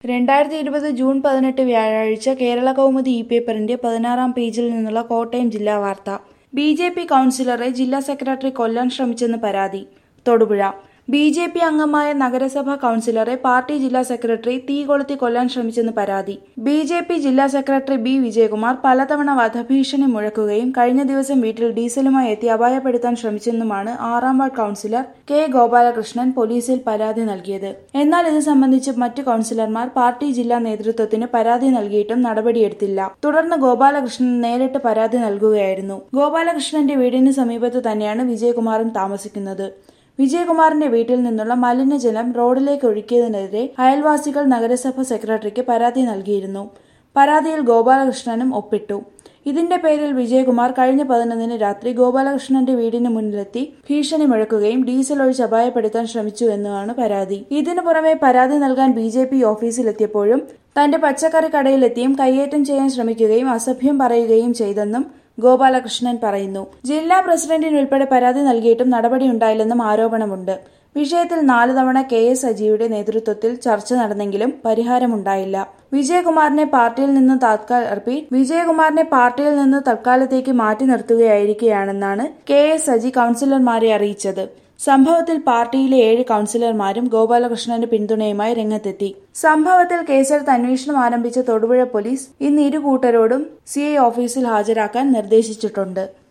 രണ്ടായിരത്തി ഇരുപത് ജൂൺ പതിനെട്ട് വ്യാഴാഴ്ച കേരള കൗമുദി ഇ പേപ്പറിന്റെ പതിനാറാം പേജിൽ നിന്നുള്ള കോട്ടയം ജില്ലാ വാർത്ത ബി ജെ പി കൗൺസിലറെ ജില്ലാ സെക്രട്ടറി കൊല്ലാൻ ശ്രമിച്ചെന്ന് പരാതി തൊടുപുഴ ബി ജെ പി അംഗമായ നഗരസഭാ കൗൺസിലറെ പാർട്ടി ജില്ലാ സെക്രട്ടറി തീ കൊളുത്തി കൊല്ലാൻ ശ്രമിച്ചെന്ന് പരാതി ബി ജെ പി ജില്ലാ സെക്രട്ടറി ബി വിജയകുമാർ പലതവണ വധഭീഷണി മുഴക്കുകയും കഴിഞ്ഞ ദിവസം വീട്ടിൽ ഡീസലുമായി എത്തി അപായപ്പെടുത്താൻ ശ്രമിച്ചെന്നുമാണ് ആറാം വാർഡ് കൗൺസിലർ കെ ഗോപാലകൃഷ്ണൻ പോലീസിൽ പരാതി നൽകിയത് എന്നാൽ ഇത് സംബന്ധിച്ച് മറ്റു കൗൺസിലർമാർ പാർട്ടി ജില്ലാ നേതൃത്വത്തിന് പരാതി നൽകിയിട്ടും നടപടിയെടുത്തില്ല തുടർന്ന് ഗോപാലകൃഷ്ണൻ നേരിട്ട് പരാതി നൽകുകയായിരുന്നു ഗോപാലകൃഷ്ണന്റെ വീടിന് സമീപത്ത് തന്നെയാണ് വിജയകുമാറും താമസിക്കുന്നത് വിജയകുമാറിന്റെ വീട്ടിൽ നിന്നുള്ള മലിനജലം റോഡിലേക്ക് ഒഴുക്കിയതിനെതിരെ അയൽവാസികൾ നഗരസഭ സെക്രട്ടറിക്ക് പരാതി നൽകിയിരുന്നു പരാതിയിൽ ഗോപാലകൃഷ്ണനും ഒപ്പിട്ടു ഇതിന്റെ പേരിൽ വിജയകുമാർ കഴിഞ്ഞ പതിനൊന്നിന് രാത്രി ഗോപാലകൃഷ്ണന്റെ വീടിന് മുന്നിലെത്തി ഭീഷണി മുഴക്കുകയും ഡീസൽ ഒഴിച്ച് അപായപ്പെടുത്താൻ ശ്രമിച്ചു എന്നുമാണ് പരാതി ഇതിനു പുറമെ പരാതി നൽകാൻ ബി ജെ പി ഓഫീസിലെത്തിയപ്പോഴും തന്റെ പച്ചക്കറി കടയിലെത്തിയും കയ്യേറ്റം ചെയ്യാൻ ശ്രമിക്കുകയും അസഭ്യം പറയുകയും ചെയ്തെന്നും ഗോപാലകൃഷ്ണൻ പറയുന്നു ജില്ലാ പ്രസിഡന്റിനുൾപ്പെടെ പരാതി നൽകിയിട്ടും നടപടിയുണ്ടായില്ലെന്നും ആരോപണമുണ്ട് വിഷയത്തിൽ നാല് തവണ കെ എസ് അജിയുടെ നേതൃത്വത്തിൽ ചർച്ച നടന്നെങ്കിലും പരിഹാരമുണ്ടായില്ല വിജയകുമാറിനെ പാർട്ടിയിൽ നിന്ന് താത്കാൽ റിപ്പീറ്റ് വിജയകുമാറിനെ പാർട്ടിയിൽ നിന്ന് തൽക്കാലത്തേക്ക് മാറ്റി നിർത്തുകയായിരിക്കുകയാണെന്നാണ് കെ എസ് അജി കൌൺസിലർമാരെ അറിയിച്ചത് സംഭവത്തിൽ പാർട്ടിയിലെ ഏഴ് കൌൺസിലർമാരും ഗോപാലകൃഷ്ണന്റെ പിന്തുണയുമായി രംഗത്തെത്തി സംഭവത്തിൽ കേസെടുത്ത് അന്വേഷണം ആരംഭിച്ച തൊടുപുഴ പോലീസ് ഇന്ന് ഇരു കൂട്ടരോടും സി ഐ ഓഫീസിൽ ഹാജരാക്കാൻ നിർദ്ദേശിച്ചിട്ടുണ്ട്